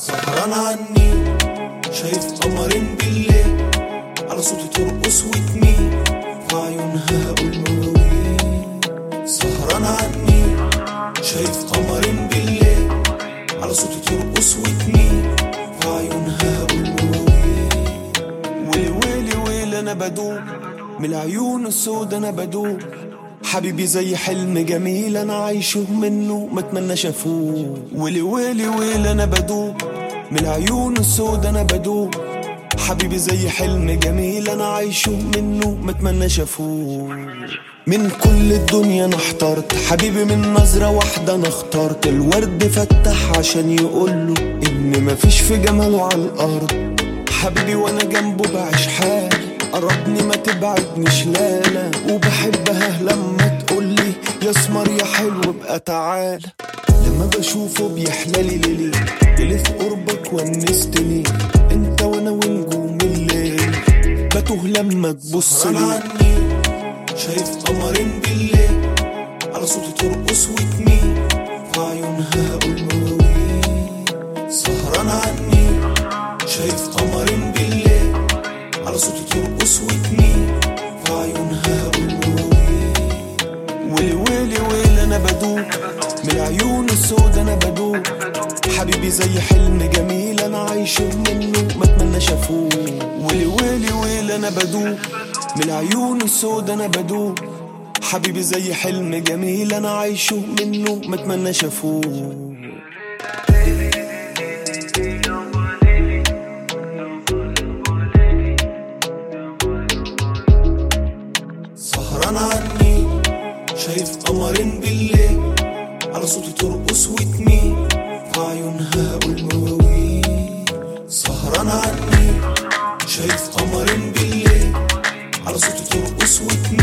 سهران عني شايف قمرين بالليل على صوتي ترقص وتميل في عيونها هقول مواويل سهران عني شايف قمرين بالليل على صوتي ترقص وتميل في عيونها هقول مواويل ويلي ويلي ويلي انا بدوب من العيون السود انا بدوب حبيبي زي حلم جميل انا عايشه منه ما اتمنى شافوه ويلي ويلي ويلي انا بدوب من العيون السود انا بدوب حبيبي زي حلم جميل انا عايشه منه ما اتمنى شافوه من كل الدنيا انا احترت حبيبي من نظرة واحدة انا اخترت الورد فتح عشان يقوله ان مفيش في جماله على الارض حبيبي وانا جنبه بعيش حالي قربني ما تبعدنيش لا لا وبحبها لما تقولي يا اسمر يا حلو ابقى تعالى لما بشوفه بيحلالي ليلي جلي في قربك ونستني انت وانا ونجوم الليل بتوه لما تبص لي شايف قمرين بالليل على صوتي ترقص وتميل في عيونها هقول مواويل سهران عني شايف قمرين بالليل على صوتي ترقص وتميل في عيونها هقول مواويل ويلي ويلي ويلي انا بدوب من العيون السود انا بدوب حبيبي زي حلم جميل انا عايشه منه ما اتمنى شافوه ويلي ويلي ويلي انا بدوب من العيون السود انا بدوب حبيبي زي حلم جميل انا عايشه منه ما اتمنى شافوه سهران عني شايف قمرين بالليل على صوتي ترقص وتميل في عيونها هقول مواويل سهران عني شايف قمرين بالليل على صوتي ترقص وتميل